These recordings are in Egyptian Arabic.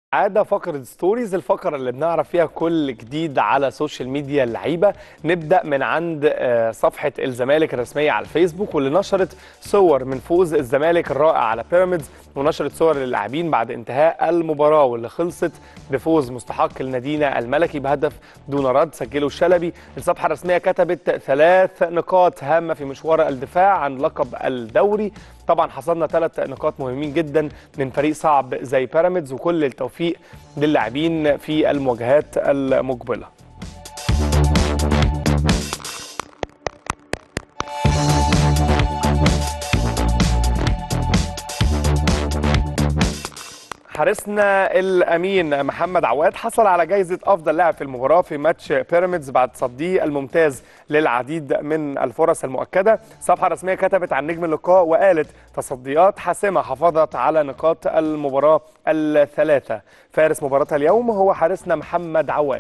عادة فقرة ستوريز الفقرة اللي بنعرف فيها كل جديد على سوشيال ميديا اللعيبة نبدأ من عند آه، صفحة الزمالك الرسمية على الفيسبوك واللي نشرت صور من فوز الزمالك الرائع على بيراميدز ونشرت صور للاعبين بعد انتهاء المباراة واللي خلصت بفوز مستحق لنادينا الملكي بهدف دون رد سجله الشلبي الصفحة الرسمية كتبت ثلاث نقاط هامة في مشوار الدفاع عن لقب الدوري طبعا حصلنا ثلاث نقاط مهمين جدا من فريق صعب زي بيراميدز وكل التوفيق للاعبين في المواجهات المقبله حارسنا الامين محمد عواد حصل على جائزه افضل لاعب في المباراه في ماتش بيراميدز بعد تصديه الممتاز للعديد من الفرص المؤكده صفحه رسميه كتبت عن نجم اللقاء وقالت تصديات حاسمه حافظت على نقاط المباراه الثلاثه فارس مباراه اليوم هو حارسنا محمد عواد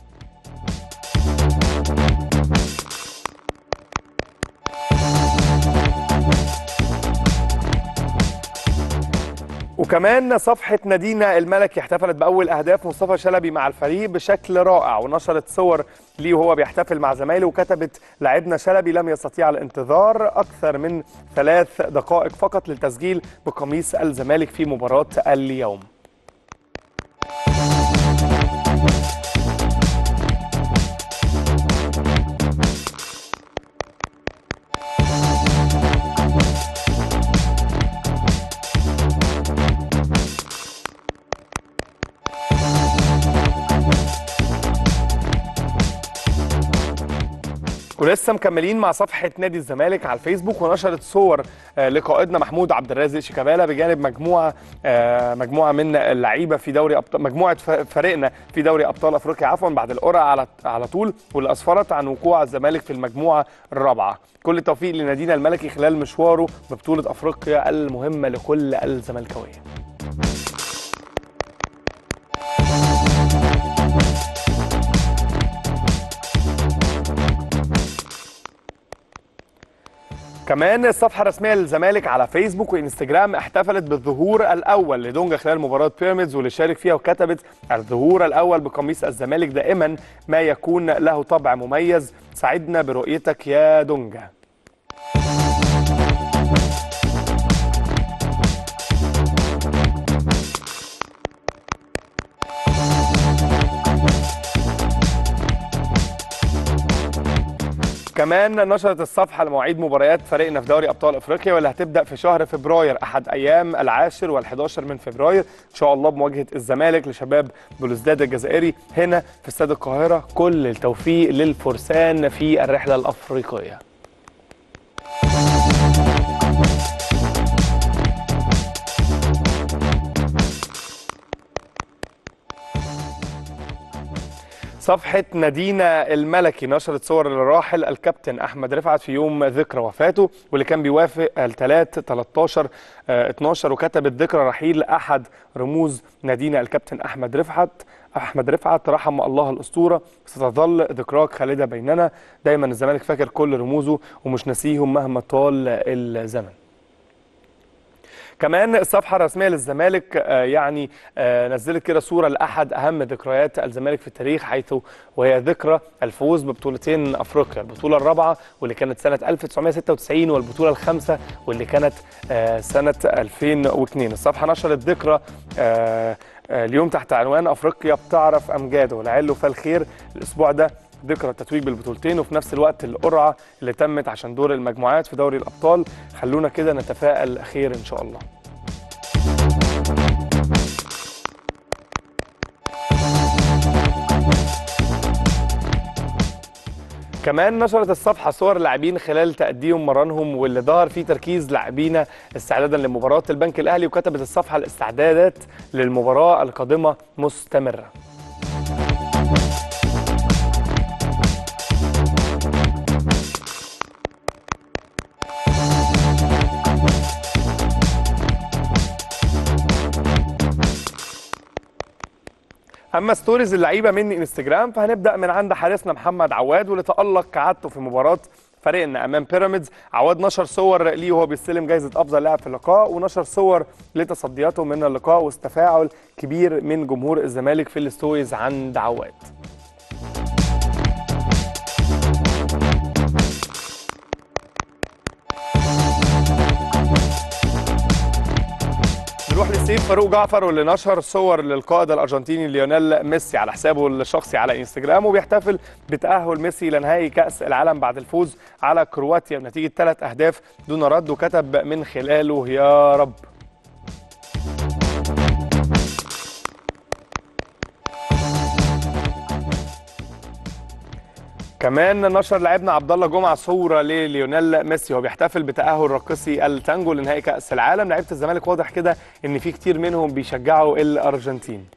وكمان صفحة نادينا الملكي احتفلت بأول أهداف مصطفى شلبي مع الفريق بشكل رائع ونشرت صور ليه وهو بيحتفل مع زمايله وكتبت لاعبنا شلبي لم يستطيع الانتظار أكثر من ثلاث دقائق فقط للتسجيل بقميص الزمالك في مباراة اليوم ولسه مكملين مع صفحه نادي الزمالك على الفيسبوك ونشرت صور آه، لقائدنا محمود عبد الرازق شيكابالا بجانب مجموعه آه، مجموعه من اللعيبه في دوري ابطال مجموعه ف- فريقنا في دوري ابطال افريقيا عفوا بعد القرعه على على طول واللي اسفرت عن وقوع الزمالك في المجموعه الرابعه كل التوفيق لنادينا الملكي خلال مشواره ببطوله افريقيا المهمه لكل الزملكاويه كمان الصفحة الرسمية للزمالك على فيسبوك وانستجرام احتفلت بالظهور الأول لدونجا خلال مباراة بيراميدز واللي شارك فيها وكتبت الظهور الأول بقميص الزمالك دائما ما يكون له طبع مميز سعدنا برؤيتك يا دونجا كمان نشرت الصفحة لمواعيد مباريات فريقنا في دوري أبطال أفريقيا واللي هتبدأ في شهر فبراير أحد أيام العاشر وال11 من فبراير إن شاء الله بمواجهة الزمالك لشباب بلوزداد الجزائري هنا في استاد القاهرة كل التوفيق للفرسان في الرحلة الأفريقية صفحة نادينا الملكي نشرت صور الراحل الكابتن أحمد رفعت في يوم ذكرى وفاته واللي كان بيوافق الثلاث 13 آه، 12 وكتبت ذكرى رحيل أحد رموز نادينا الكابتن أحمد رفعت أحمد رفعت رحم الله الأسطورة ستظل ذكراك خالدة بيننا دايما الزمالك فاكر كل رموزه ومش ناسيهم مهما طال الزمن كمان الصفحة الرسمية للزمالك آه، يعني آه، نزلت كده صورة لأحد أهم ذكريات الزمالك في التاريخ حيث وهي ذكرى الفوز ببطولتين أفريقيا البطولة الرابعة واللي كانت سنة 1996 والبطولة الخامسة واللي كانت آه، سنة 2002 الصفحة نشرت ذكرى آه، آه، اليوم تحت عنوان أفريقيا بتعرف أمجاده والعيال له فالخير الأسبوع ده ذكرى التتويج بالبطولتين وفي نفس الوقت القرعه اللي تمت عشان دور المجموعات في دوري الابطال خلونا كده نتفائل خير ان شاء الله كمان نشرت الصفحه صور لاعبين خلال تأديهم مرانهم واللي ظهر فيه تركيز لاعبينا استعدادا لمباراه البنك الاهلي وكتبت الصفحه الاستعدادات للمباراه القادمه مستمره اما ستوريز اللعيبه من انستجرام فهنبدا من عند حارسنا محمد عواد واللي تالق كعادته في مباراه فريقنا امام بيراميدز عواد نشر صور ليه وهو بيستلم جائزه افضل لاعب في اللقاء ونشر صور لتصدياته من اللقاء واستفاعل كبير من جمهور الزمالك في الستوريز عند عواد نروح لسيف فاروق جعفر واللي نشر صور للقائد الارجنتيني ليونيل ميسي على حسابه الشخصي على انستجرام وبيحتفل بتاهل ميسي لنهائي كاس العالم بعد الفوز على كرواتيا بنتيجه ثلاث اهداف دون رد وكتب من خلاله يا رب كمان نشر لاعبنا عبد الله جمعه صوره لليونيل ميسي وهو بيحتفل بتاهل راقصي التانجو لنهائي كاس العالم لعيبه الزمالك واضح كده ان في كتير منهم بيشجعوا الارجنتين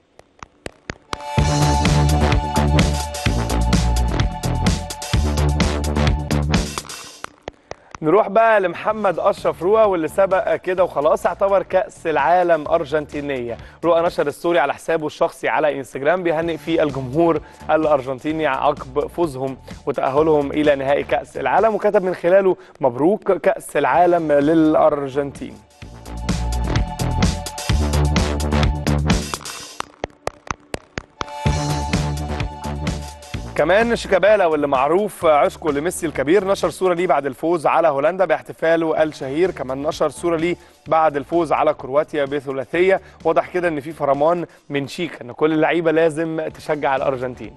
نروح بقى لمحمد اشرف رؤى واللي سبق كده وخلاص اعتبر كاس العالم ارجنتينيه رؤى نشر الستوري على حسابه الشخصي على انستجرام بيهنئ فيه الجمهور الارجنتيني عقب فوزهم وتاهلهم الى نهائي كاس العالم وكتب من خلاله مبروك كاس العالم للارجنتين كمان شيكابالا واللي معروف عشقه لميسي الكبير نشر صوره ليه بعد الفوز على هولندا باحتفاله الشهير كمان نشر صوره ليه بعد الفوز على كرواتيا بثلاثيه واضح كده ان في فرمان من شيك ان كل اللعيبه لازم تشجع الارجنتين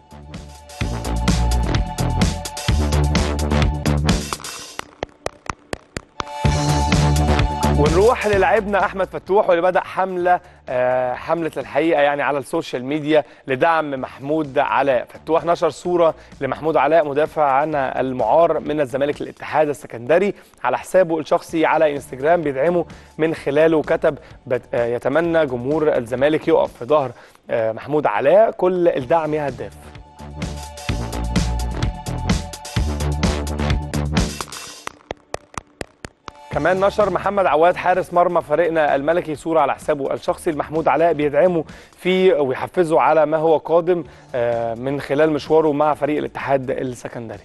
ونروح للاعبنا احمد فتوح واللي بدا حمله آه حمله الحقيقه يعني على السوشيال ميديا لدعم محمود علاء فتوح نشر صوره لمحمود علاء مدافع عن المعار من الزمالك للاتحاد السكندري على حسابه الشخصي على انستجرام بيدعمه من خلاله كتب آه يتمنى جمهور الزمالك يقف في ظهر آه محمود علاء كل الدعم يا هداف كمان نشر محمد عواد حارس مرمى فريقنا الملكي صورة على حسابه الشخصي لمحمود علاء بيدعمه فيه ويحفزه على ما هو قادم من خلال مشواره مع فريق الاتحاد السكندري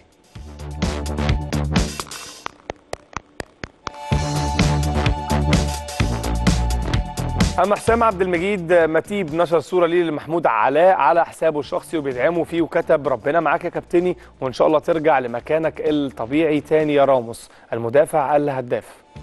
اما حسام عبد المجيد متيب نشر صوره ليه لمحمود علاء على حسابه الشخصي وبيدعمه فيه وكتب ربنا معاك يا كابتني وان شاء الله ترجع لمكانك الطبيعي تاني يا راموس المدافع الهداف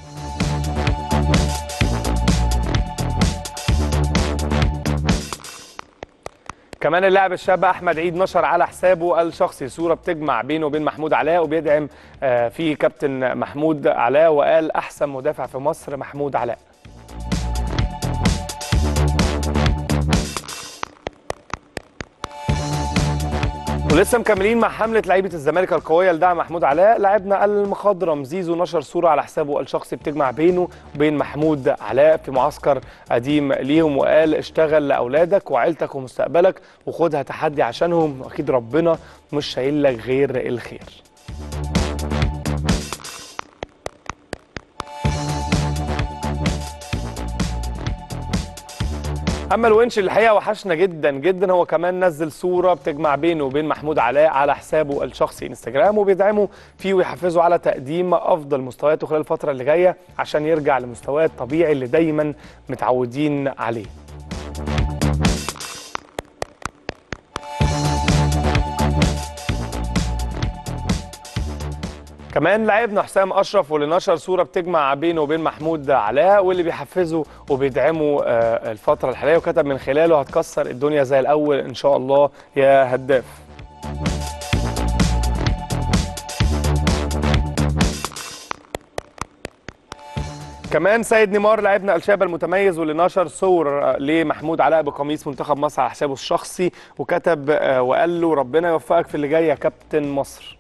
كمان اللاعب الشاب احمد عيد نشر على حسابه الشخصي صوره بتجمع بينه وبين محمود علاء وبيدعم فيه كابتن محمود علاء وقال احسن مدافع في مصر محمود علاء ولسه مكملين مع حمله لعيبه الزمالك القويه لدعم محمود علاء لاعبنا المخضرم زيزو نشر صوره على حسابه الشخصي بتجمع بينه وبين محمود علاء في معسكر قديم ليهم وقال اشتغل لاولادك وعيلتك ومستقبلك وخدها تحدي عشانهم واكيد ربنا مش شايل لك غير الخير اما الونش اللي الحقيقه وحشنا جدا جدا هو كمان نزل صوره بتجمع بينه وبين محمود علاء على حسابه الشخصي انستجرام وبيدعمه فيه ويحفزه على تقديم افضل مستوياته خلال الفتره اللي جايه عشان يرجع لمستواه الطبيعي اللي دايما متعودين عليه كمان لاعبنا حسام اشرف واللي نشر صوره بتجمع بينه وبين محمود علاء واللي بيحفزه وبيدعمه آه، الفتره الحاليه وكتب من خلاله هتكسر الدنيا زي الاول ان شاء الله يا هداف كمان سيد نيمار لاعبنا الشاب المتميز واللي نشر صور آه، لمحمود علاء بقميص منتخب مصر على حسابه الشخصي وكتب آه، وقال له ربنا يوفقك في اللي جاي يا كابتن مصر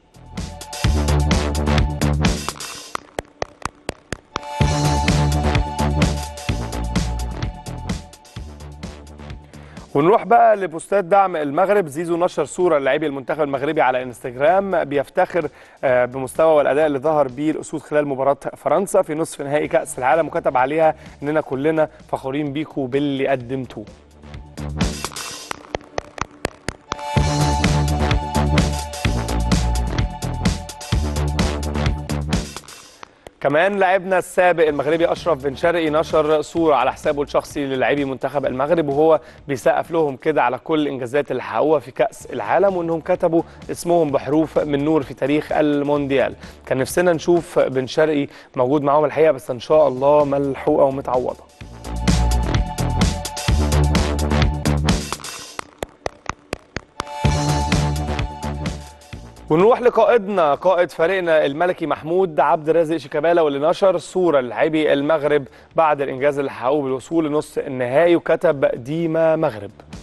ونروح بقى لبوستات دعم المغرب زيزو نشر صوره للاعبي المنتخب المغربي على انستجرام بيفتخر آه، بمستوى والاداء اللي ظهر بيه الاسود خلال مباراه فرنسا في نصف نهائي كاس العالم وكتب عليها اننا كلنا فخورين بيكم باللي قدمتوه كمان لاعبنا السابق المغربي اشرف بن شرقي نشر صوره على حسابه الشخصي للاعبي منتخب المغرب وهو بيسقف لهم كده على كل الانجازات اللي حققوها في كاس العالم وانهم كتبوا اسمهم بحروف من نور في تاريخ المونديال كان نفسنا نشوف بن شرقي موجود معاهم الحقيقه بس ان شاء الله ملحوقه ومتعوضه ونروح لقائدنا قائد فريقنا الملكي محمود عبد الرازق شيكابالا واللي نشر صوره للاعبي المغرب بعد الانجاز اللي حققوه بالوصول لنص النهائي وكتب ديما مغرب